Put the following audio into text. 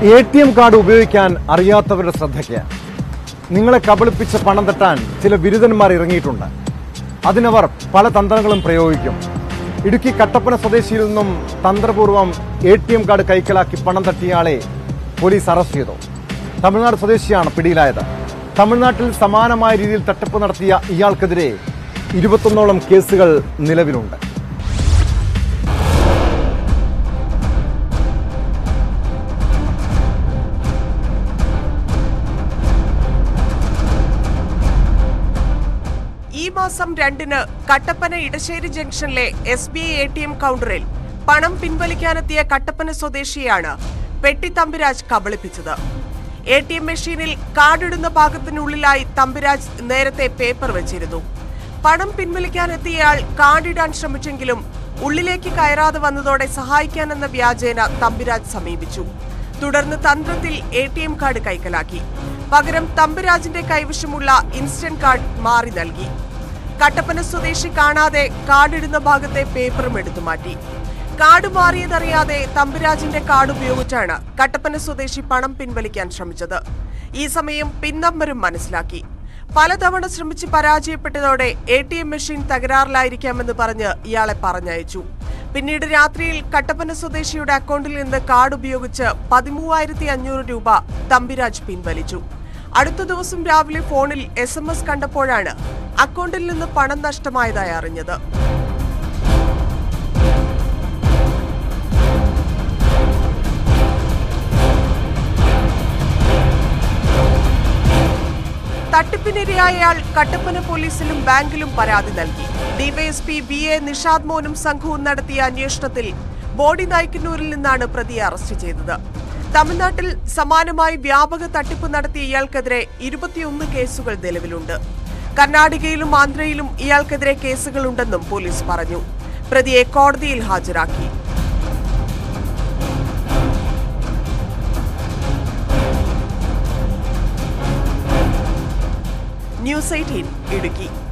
A T M card ഉപയോഗിക്കാൻ അറിയാത്തവരുടെ ശ്രദ്ധയ്ക്ക് നിങ്ങളെ കബളിപ്പിച്ച് പണം തട്ടാൻ ചില ബിരുദന്മാർ ഇറങ്ങിയിട്ടുണ്ട് അതിനവർ പല തന്ത്രങ്ങളും പ്രയോഗിക്കും ഇടുക്കി കട്ടപ്പന സ്വദേശിയിൽ നിന്നും തന്ത്രപൂർവ്വം എ ടി എം കാർഡ് കൈക്കലാക്കി പണം തട്ടിയയാളെ പോലീസ് അറസ്റ്റ് ചെയ്തു തമിഴ്നാട് സ്വദേശിയാണ് പിടിയിലായത് തമിഴ്നാട്ടിൽ സമാനമായ രീതിയിൽ തട്ടിപ്പ് നടത്തിയ ഇയാൾക്കെതിരെ ഇരുപത്തൊന്നോളം കേസുകൾ നിലവിലുണ്ട് ഈ മാസം രണ്ടിന് കട്ടപ്പന ഇടശ്ശേരി ജംഗ്ഷനിലെ S B I A T M കൗണ്ടറിൽ പണം പിൻവലിക്കാനെത്തിയ കട്ടപ്പന സ്വദേശിയാണ് പെട്ടി തമ്പിരാജ് കബളിപ്പിച്ചത് എ ടി എം മെഷീനിൽ കാർഡിടുന്ന ഭാഗത്തിനുള്ളിലായി തമ്പിരാജ് നേരത്തെ പേപ്പർ വെച്ചിരുന്നു പണം പിൻവലിക്കാനെത്തിയയാൾ കാർഡിടാൻ ശ്രമിച്ചെങ്കിലും ഉള്ളിലേക്ക് കയറാതെ വന്നതോടെ സഹായിക്കാനെന്ന വ്യാജേന തമ്പിരാജ് സമീപിച്ചു തുടർന്ന് തന്ത്രത്തിൽ എ ടി എം കാർഡ് കൈക്കലാക്കി പകരം തമ്പുരാജിന്റെ കൈവശമുള്ള ഇൻസ്റ്റന്റ് കാർഡ് മാറി നൽകി കട്ടപ്പന സ്വദേശി കാണാതെ കാർഡ് ഇടുന്ന ഭാഗത്തെ പേപ്പറും എടുത്തു മാറ്റി കാർഡ് മാറിയതറിയാതെ തമ്പുരാജിന്റെ കാർഡ് ഉപയോഗിച്ചാണ് കട്ടപ്പന സ്വദേശി പണം പിൻവലിക്കാൻ ശ്രമിച്ചത് ഈ സമയം പിൻ നമ്പരും മനസ്സിലാക്കി പലതവണ ശ്രമിച്ച് പരാജയപ്പെട്ടതോടെ എ ടി എം മെഷീൻ തകരാറിലായിരിക്കാമെന്ന് പറഞ്ഞ് ഇയാളെ പറഞ്ഞയച്ചു പിന്നീട് രാത്രിയിൽ കട്ടപ്പന സ്വദേശിയുടെ അക്കൗണ്ടിൽ നിന്ന് കാർഡ് ഉപയോഗിച്ച് പതിമൂവായിരത്തി അഞ്ഞൂറ് രൂപ തമ്പിരാജ് പിൻവലിച്ചു അടുത്ത ദിവസം രാവിലെ ഫോണിൽ എസ് എം എസ് കണ്ടപ്പോഴാണ് അക്കൗണ്ടിൽ നിന്ന് പണം നഷ്ടമായതായി അറിഞ്ഞത് തട്ടിപ്പിനിരയായയാൾ കട്ടപ്പന പോലീസിലും ബാങ്കിലും പരാതി നൽകി ഡിവൈഎസ്പി ബി എ നിഷാദ് മോനും സംഘവും നടത്തിയ അന്വേഷണത്തിൽ ബോഡി നായ്ക്കന്നൂരിൽ നിന്നാണ് പ്രതിയെ അറസ്റ്റ് ചെയ്തത് തമിഴ്നാട്ടിൽ സമാനമായി വ്യാപക തട്ടിപ്പ് നടത്തിയ ഇയാൾക്കെതിരെ ഇരുപത്തിയൊന്ന് കേസുകൾ നിലവിലുണ്ട് കർണാടകയിലും ആന്ധ്രയിലും ഇയാൾക്കെതിരെ കേസുകളുണ്ടെന്നും പോലീസ് പറഞ്ഞു പ്രതിയെ കോടതിയിൽ ഹാജരാക്കി ന്യൂസ് എയ്റ്റീൻ ഇടുക്കി